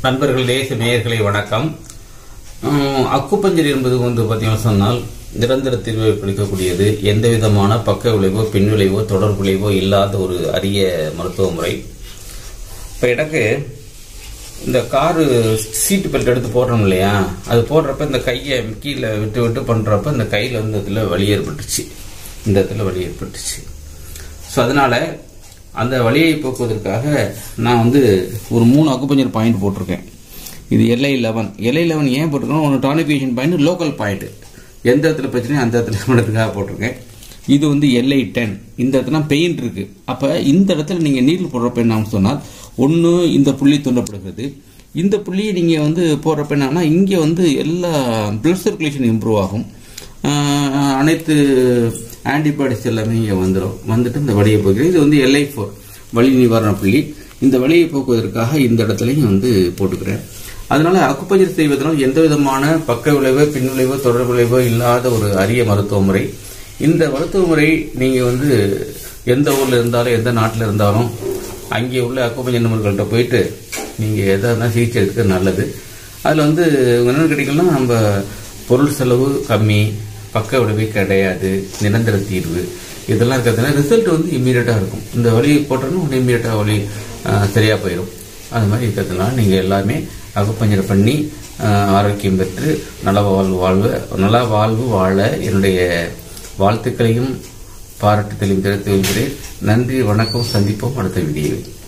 நண்பர்கள் தேச நேயர்களை வணக்கம் உம், அக்குப்பஞ்சர் என்பது வந்து பார்த்தீங்கன்னா சொன்னால் நிரந்தர தீர்வை அளிக்கக்கூடியது எந்த விதமான பக்க விளைவோ பின் விளைவோ தொடர் விளைவோ இல்லாத ஒரு அரிய மருத்துவ முறை இப்போ எனக்கு இந்த காரு சீட்டு பெல்ட் எடுத்து போடுறோம் இல்லையா அது போடுறப்ப இந்த கையை கீழே விட்டு விட்டு பண்ணுறப்ப இந்த கையில் வந்து இதில் வலி ஏற்பட்டுச்சு இந்த இடத்துல வலி ஏற்பட்டுச்சு ஸோ அதனால அந்த வலியை போக்குவதற்காக நான் வந்து ஒரு மூணு அக்குபஞ்சர் பாயிண்ட் போட்டிருக்கேன் இது எல்ஐ லெவன் எல்ஐ லெவன் ஏன் போட்டிருக்கேன் ஒன்று டானிஃபிகேஷன் பாயிண்ட் லோக்கல் பாயிண்ட் எந்த இடத்துல பிரச்சனையோ அந்த இடத்துல பண்ணுறதுக்காக போட்டிருக்கேன் இது வந்து எல்ஐ டென் இந்த இடத்துல பெயின் இருக்கு அப்போ இந்த இடத்துல நீங்கள் நீரில் போடுறப்ப என்ன ஆகும் சொன்னால் ஒன்று இந்த புள்ளி துண்டப்படுகிறது இந்த புள்ளியை நீங்கள் வந்து போடுறப்ப என்னன்னா இங்கே வந்து எல்லா பிளட் சர்க்குலேஷன் இம்ப்ரூவ் ஆகும் ஆஹ் அனைத்து ஆன்டிபாடிஸ் எல்லாமே இங்கே வந்துடும் வந்துட்டு இந்த வலியை போக்குது இது வந்து எல்ஐ ஃபோர் வலி நிவாரண புள்ளி இந்த வலியை போக்குவதற்காக இந்த இடத்துலையும் வந்து போட்டுக்கிறேன் அதனால அக்குப்பஞ்சர் செய்வதனால் எந்த விதமான பக்க விளைவோ பின் விளைவோ தொடர் விளைவோ இல்லாத ஒரு அரிய மருத்துவ முறை இந்த மருத்துவ முறை நீங்கள் வந்து எந்த ஊரில் இருந்தாலும் எந்த நாட்டில் இருந்தாலும் அங்கே உள்ள அக்குப்பஞ்சர் நிபுணர்கள்ட்ட போயிட்டு நீங்கள் எதாக இருந்தாலும் சிகிச்சை எடுத்துக்க நல்லது அதில் வந்து என்னென்னு கேட்டிங்கன்னா நம்ம பொருள் செலவு கம்மி பக்க விளைவு கிடையாது நிரந்தர தீர்வு இதெல்லாம் இருக்கிறதுனால ரிசல்ட் வந்து இம்மீடியட்டாக இருக்கும் இந்த வழி போட்டோன்னா ஒன்று இம்மீடியட்டாக வழி சரியாக போயிடும் அது மாதிரி இருக்கிறதுனால நீங்கள் எல்லாமே அகுப்பஞ்சர் பண்ணி ஆஹ், ஆரோக்கியம் பெற்று நல வாழ்வு வாழ்வு நல வாழ்வு வாழ என்னுடைய வாழ்த்துக்களையும் பாராட்டுதலையும் தெரிவித்து கொள்கிறேன் நன்றி வணக்கம் சந்திப்போம் அடுத்த வீடியோவில்